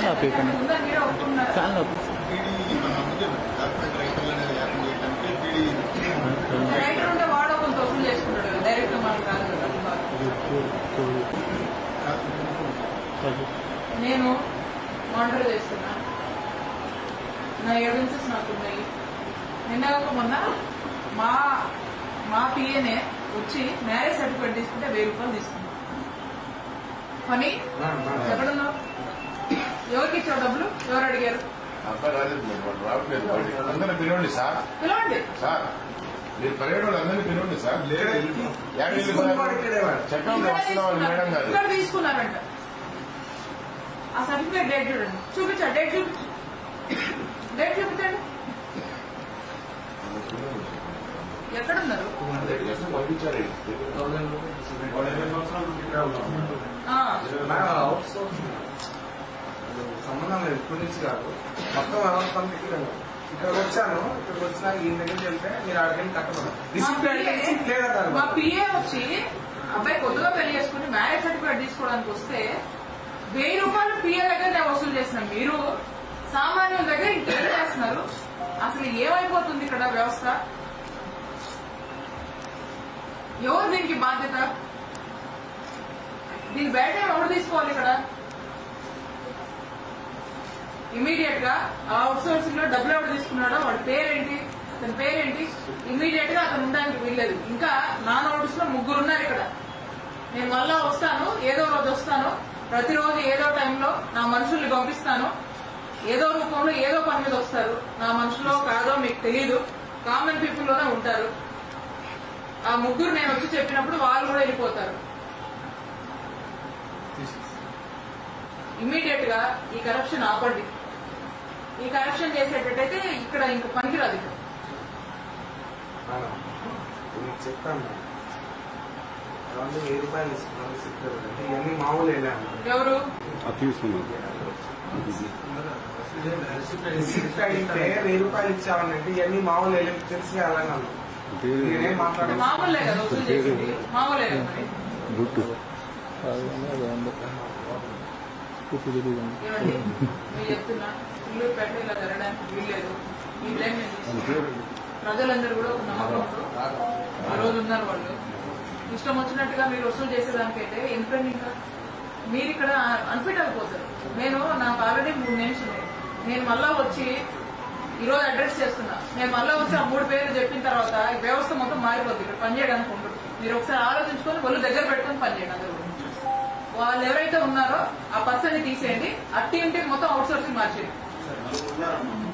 Fan ఆపేయకండి ఉందని మీరే ఒప్పుకున్నారు ఫ్యాన్ ఆపు టీడీ మన ముందు కార్పొరేట్ రైతులు అనేది ఏర్పాటు చేయడానికి టీడీ రైటర్ ఉంటే వాడో కొంత వసూలు చేసుకుంటాడు కదా డైరెక్ట్ మనకు కాదు కదా నేను మానిటర్ చేస్తున్నా నా ఎవిడెన్సెస్ నాకు ఉన్నాయి నిన్న కాక మొన్న మా మా పిఏనే వచ్చి మ్యారేజ్ సర్టిఫికేట్ తీసుకుంటే వెయ్యి రూపాయలు తీసుకున్నా పని ఎక్కడున్నావు ఎవరికి ఇచ్చావు డబ్బులు ఎవరు అడిగారు అబ్బాయి రాలేదు మీరు వాళ్ళు రావట్లేదు బయటికి. అందరిని పిలవండి సార్ పిలవండి సార్ మీరు పర్యటన వాళ్ళు అందరినీ పిలవండి సార్ యాభై చట్టంలో వస్తున్న వాళ్ళు మేడం గారు ఇక్కడ తీసుకున్నారంట ఆ సర్టిఫికేట్ డేట్ చూడండి చూపించా డేట్ చూపించు డేట్ చూపించండి ఎక్కడున్నారు పంపించారు ఆ, సంబంధం లేదు ఇప్పటి నుంచి కాదు మొత్తం వ్యవస్థ ఇక్కడికి వచ్చాను ఇక్కడికి వచ్చినాక ఈయన దగ్గరికి వెళ్తే మీరు అక్కడికి కట్టమన్నారు రిసిప్ట్ అంటే రిసిప్ట్ లేదా దాని మా మీద? పిఏ వచ్చి అబ్బాయి కొత్తగా పెళ్లి చేసుకుని మ్యారేజ్ సర్టిఫికేట్ తీసుకోవడానికి వస్తే వెయ్యి రూపాయలు పిఏ దగ్గర నేను వసూలు చేసిన మీరు సామాన్యుల దగ్గర ఇంకేం చేస్తున్నారు అసలు ఏమైపోతుంది ఇక్కడ వ్యవస్థ ఎవరు దీనికి బాధ్యత దీని బయట ఎవరు తీసుకోవాలి ఇక్కడ ఇమీడియట్ గా ఆ అవుట్ సోర్సింగ్ లో డబ్బులు ఎవరు తీసుకున్నాడో వాడి పేరేంటి అతని పేరేంటి ఇమీడియట్ గా అతను ఉండడానికి వీల్లేదు ఇంకా నా నోటీస్ లో ముగ్గురు ఉన్నారు ఇక్కడ నేను మళ్ళా వస్తాను ఏదో రోజు వస్తాను ప్రతిరోజు ఏదో టైంలో నా మనుషుల్ని పంపిస్తాను ఏదో రూపంలో ఏదో పని మీద వస్తారు నా మనుషులో కాదో మీకు తెలియదు కామన్ పీపుల్ లోనే ఉంటారు ఆ ముగ్గురు నేను వచ్చి చెప్పినప్పుడు వాళ్ళు కూడా వెళ్ళిపోతారు ఇమ్మీడియట్ గా ఈ కరప్షన్ ఆపండి ఈ కరప్షన్ చేసేటట్టయితే ఇక్కడ ఇంక పనికిరాదు ఇక్కడ మేడం, మీకు చెప్తాను మేడం. వాళ్ళు వెయ్యి రూపాయలు ఇస్తున్నారు రిసిప్ట్ అంటే ఇవన్నీ మామూలు వెళ్ళాము ఎవరు రిసిప్ట్ అడిగితే వెయ్యి రూపాయలు ఇచ్చామనంటే ఇవన్నీ మామూలు వెళ్ళి తెలిసి వెళ్ళాలి అన్నాను నేనేం మాట్లాడాను మామూలే కదా వసూలు చేసింది మామూలే కదా మరి ఏమండి మీరు చెప్తున్నా ఇల్లు పెట్ట ఇలా జరగడానికి వీల్లేదు ఈ బ్లేమ్ నేను తీసుకుంటాను. ప్రజలందరూ కూడా ఒక నమ్మకంతో ఈ రోజు ఉన్నారు వాళ్ళు ఇష్టం వచ్చినట్టుగా మీరు వసూలు చేసేదానికైతే ఎందుకండి ఇంకా మీరు ఇక్కడ అన్ఫిట్ అయిపోతారు నేను నాకు ఆల్రెడీ మూడు నేమ్స్ ఉన్నాయి నేను మళ్ళా వచ్చి ఈ రోజు అడ్రస్ చేస్తున్నా నేను మళ్ళా వచ్చి ఆ మూడు పేర్లు చెప్పిన తర్వాత ఈ వ్యవస్థ మొత్తం మారిపోద్ది ఇక్కడ పనిచేయడానికి ఉండదు మీరు ఒకసారి ఆలోచించుకొని ఒళ్ళు దగ్గర పెట్టుకొని పనిచేయండి అందరూ కూడా. వాళ్ళు ఎవరైతే ఉన్నారో ఆ పర్సన్ ని తీసేయండి ఆ టీం టీం మొత్తం అవుట్ సోర్సింగ్ మార్చేయండి